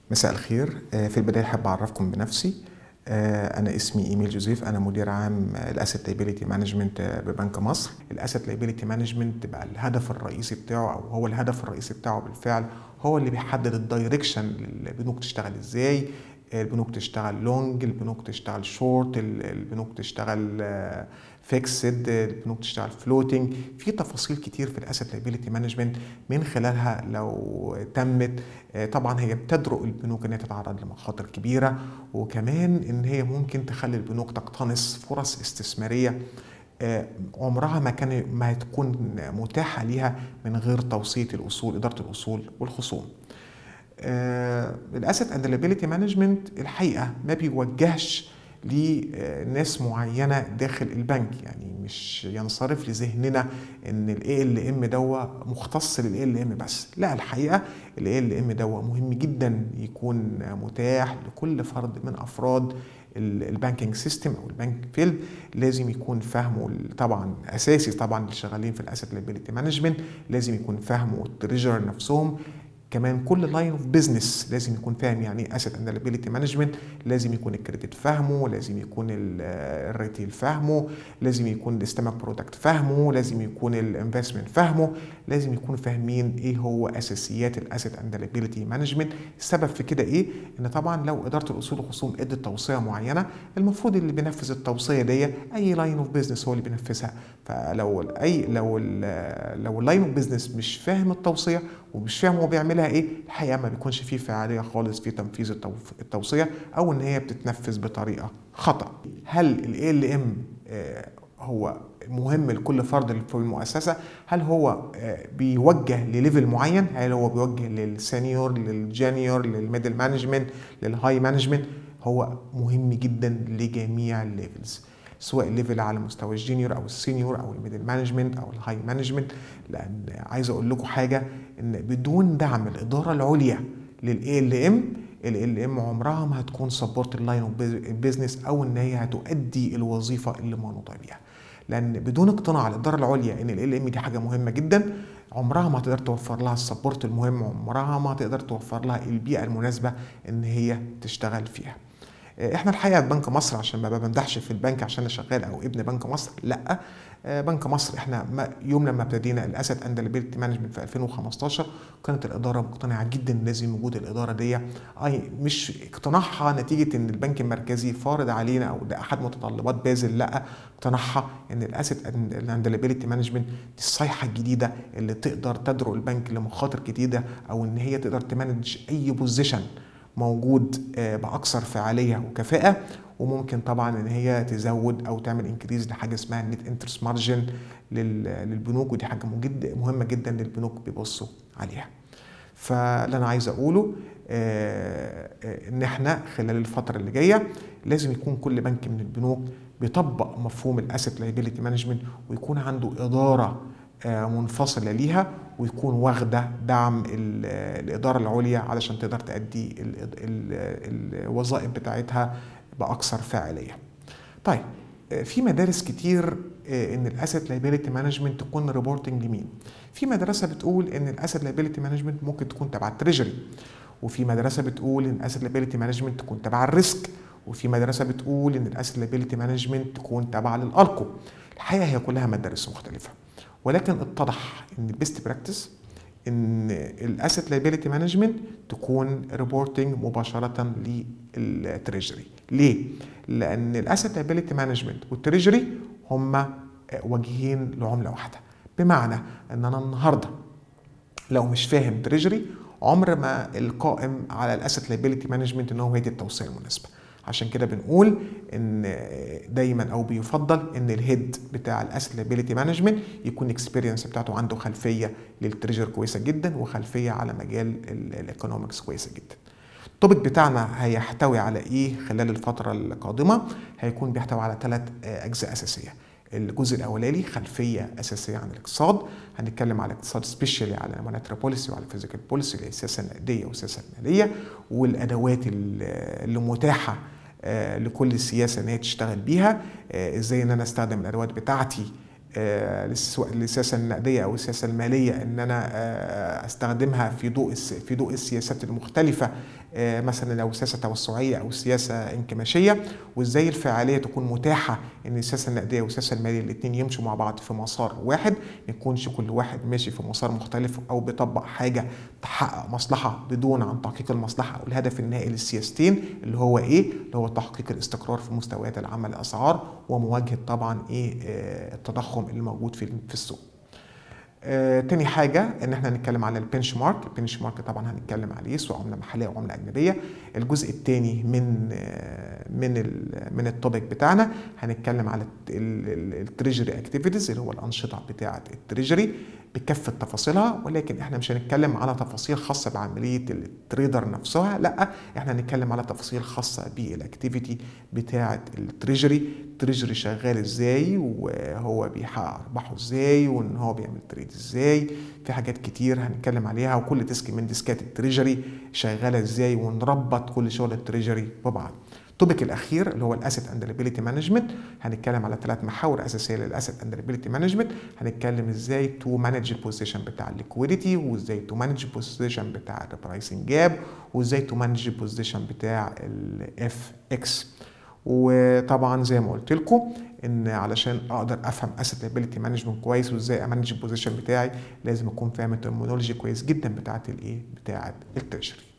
مساء الخير آه، في البداية أحب أعرفكم بنفسي آه، أنا اسمي إيميل جوزيف أنا مدير عام الأسيت لايبيليتي مانجمنت ببنك مصر الأسيت لايبيليتي مانجمنت بقى الهدف الرئيسي بتاعه أو هو الهدف الرئيسي بتاعه بالفعل هو اللي بيحدد الدايركشن للبنوك تشتغل إزاي البنوك تشتغل لونج البنوك تشتغل شورت البنوك تشتغل فيكسد البنوك تشتغل فلوتنج في تفاصيل كتير في الاسيت لايبيليتي مانجمنت من خلالها لو تمت طبعا هي بتدرؤ البنوك ان هي تتعرض لمخاطر كبيره وكمان ان هي ممكن تخلي البنوك تقتنص فرص استثماريه عمرها ما كان ما هتكون متاحه ليها من غير توصيه الاصول اداره الاصول والخصوم الاسيت اند liability مانجمنت الحقيقه ما بيوجهش لناس معينه داخل البنك يعني مش ينصرف لذهننا ان الاي ال ام دوا مختص للاي ال ام بس لا الحقيقه الاي ال ام دوا مهم جدا يكون متاح لكل فرد من افراد البانكينج سيستم او البانك فيلد لازم يكون فاهمه طبعا اساسي طبعا اللي شغالين في الاسيت liability مانجمنت لازم يكون فاهمه التريجر نفسهم كمان كل لاين اوف بزنس لازم يكون فاهم يعني ايه اسيت اند liability مانجمنت لازم يكون الكريدت فاهمه لازم يكون الريتيل فاهمه لازم يكون الاستمك برودكت فاهمه لازم يكون الانفستمنت فاهمه لازم يكون فاهمين ايه هو اساسيات الاسيت اند liability مانجمنت السبب في كده ايه ان طبعا لو اداره الاصول والخصوم ادت توصيه معينه المفروض اللي بينفذ التوصيه دي اي لاين اوف بزنس هو اللي بينفذها فلو اي لو ال لو اللاين اوف بزنس مش فاهم التوصيه ومش فاهم هو بيعملها ايه الحقيقه ما بيكونش فيه فعاليه خالص في تنفيذ التوصيه او ان هي بتتنفذ بطريقه خطا هل الاي ال ام هو مهم لكل فرد في المؤسسه هل هو بيوجه لليفل معين هل هو بيوجه للسينيور للجونيور للميدل مانجمنت للهاي مانجمنت هو مهم جدا لجميع الليفلز سواء الليفل على مستوى الجونيور او السينيور او الميدل مانجمنت او الهاي مانجمنت لان عايز اقول لكم حاجه ان بدون دعم الاداره العليا للاي ال ام ال ام عمرها ما هتكون سبورت اللاين اوف بزنس او ان هي هتؤدي الوظيفه اللي منوطه بيها لان بدون اقتناع الاداره العليا ان ال ام دي حاجه مهمه جدا عمرها ما هتقدر توفر لها السبورت المهم عمرها ما هتقدر توفر لها البيئه المناسبه ان هي تشتغل فيها احنا الحقيقه في بنك مصر عشان ما بمدحش في البنك عشان انا شغال او ابن بنك مصر لا بنك مصر احنا يوم لما ابتدينا الاسيت اند liability مانجمنت في 2015 كانت الاداره مقتنعه جدا لازم وجود الاداره دي اي مش اقتناعها نتيجه ان البنك المركزي فارض علينا او ده احد متطلبات بازل لا اقتناعها ان الاسيت اند liability مانجمنت دي الصيحه الجديده اللي تقدر تدعو البنك لمخاطر جديده او ان هي تقدر تمانج اي بوزيشن موجود باكثر فعاليه وكفاءه وممكن طبعا ان هي تزود او تعمل انكريز لحاجه اسمها النت انترست مارجن للبنوك ودي حاجه مهمه جدا للبنوك بيبصوا عليها فاللي انا عايز اقوله ان احنا خلال الفتره اللي جايه لازم يكون كل بنك من البنوك بيطبق مفهوم الاسيت لايبيليتي مانجمنت ويكون عنده اداره منفصله ليها ويكون واخده دعم الاداره العليا علشان تقدر تأدي الوظائف بتاعتها باكثر فاعليه. طيب في مدارس كتير ان الاسيت لايبيليتي مانجمنت تكون ريبورتنج لمين؟ في مدرسه بتقول ان الاسيت لايبيليتي مانجمنت ممكن تكون تبع التريجري وفي مدرسه بتقول ان الاسيت لايبيليتي مانجمنت تكون تبع الريسك وفي مدرسه بتقول ان الاسيت لايبيليتي مانجمنت تكون تبع للالكو الحقيقه هي كلها مدارس مختلفه ولكن اتضح ان البيست براكتس ان الاسيت لايبيليتي مانجمنت تكون ريبورتنج مباشره للتريجري ليه لان الاسيت لايبيليتي مانجمنت والتريجري هما وجهين لعمله واحده بمعنى ان انا النهارده لو مش فاهم تريجري عمر ما القائم على الاسيت لايبيليتي مانجمنت ان هو يدي التوصيه المناسبه عشان كده بنقول ان دايما او بيفضل ان الهيد بتاع الاسيت لايبيليتي مانجمنت يكون اكسبيرينس بتاعته عنده خلفيه للتريجر كويسه جدا وخلفيه على مجال الايكونومكس كويسه جدا التوبيك بتاعنا هيحتوي على ايه خلال الفتره القادمه هيكون بيحتوي على ثلاث اجزاء اساسيه الجزء الاولاني خلفيه اساسيه عن الاقتصاد هنتكلم على الاقتصاد سبيشالي على المونتري بوليسي وعلى الفيزيكال بوليسي اللي هي السياسه النقديه والسياسه الماليه والادوات اللي متاحه لكل السياسه ان هي تشتغل بيها ازاي ان انا استخدم الادوات بتاعتي سواء السياسه النقديه او السياسه الماليه ان انا استخدمها في ضوء في ضوء السياسات المختلفه آه، مثلا لو سياسه توسعيه او سياسه انكماشيه وازاي الفعاليه تكون متاحه ان السياسه النقديه والسياسه الماليه الاثنين يمشوا مع بعض في مسار واحد ما يكونش كل واحد ماشي في مسار مختلف او بيطبق حاجه تحقق مصلحه بدون عن تحقيق المصلحه او الهدف النهائي للسياستين اللي هو ايه؟ اللي هو تحقيق الاستقرار في مستويات العمل الاسعار ومواجهه طبعا ايه آه، التضخم اللي موجود في في السوق. آه، تاني حاجة إن إحنا هنتكلم على البنش مارك، البنش مارك طبعا هنتكلم عليه سواء عملة محلية أو عملة أجنبية. الجزء التاني من آه، من ال من التوبيك بتاعنا هنتكلم على التريجري اكتيفيتيز اللي هو الأنشطة بتاعة التريجري بكافة تفاصيلها ولكن احنا مش هنتكلم على تفاصيل خاصة بعملية التريدر نفسها لا احنا هنتكلم على تفاصيل خاصة بالاكتيفيتي بتاعة التريجري التريجري شغال ازاي وهو بيحقق ارباحه ازاي وان هو بيعمل تريد ازاي في حاجات كتير هنتكلم عليها وكل ديسك من ديسكات التريجري شغالة ازاي ونربط كل شغل التريجري ببعض التوبيك الاخير اللي هو الاسيت اند ليبيليتي مانجمنت هنتكلم على ثلاث محاور اساسيه للاسيت اند ليبيليتي مانجمنت هنتكلم ازاي تو مانج البوزيشن بتاع الليكويديتي وازاي تو مانج البوزيشن بتاع البرايسنج جاب وازاي تو مانج البوزيشن بتاع الاف اكس وطبعا زي ما قلت لكم ان علشان اقدر افهم اسيت ليبيليتي مانجمنت كويس وازاي امانج البوزيشن بتاعي لازم اكون فاهم الترمينولوجي كويس جدا بتاعت الايه بتاعت التريجري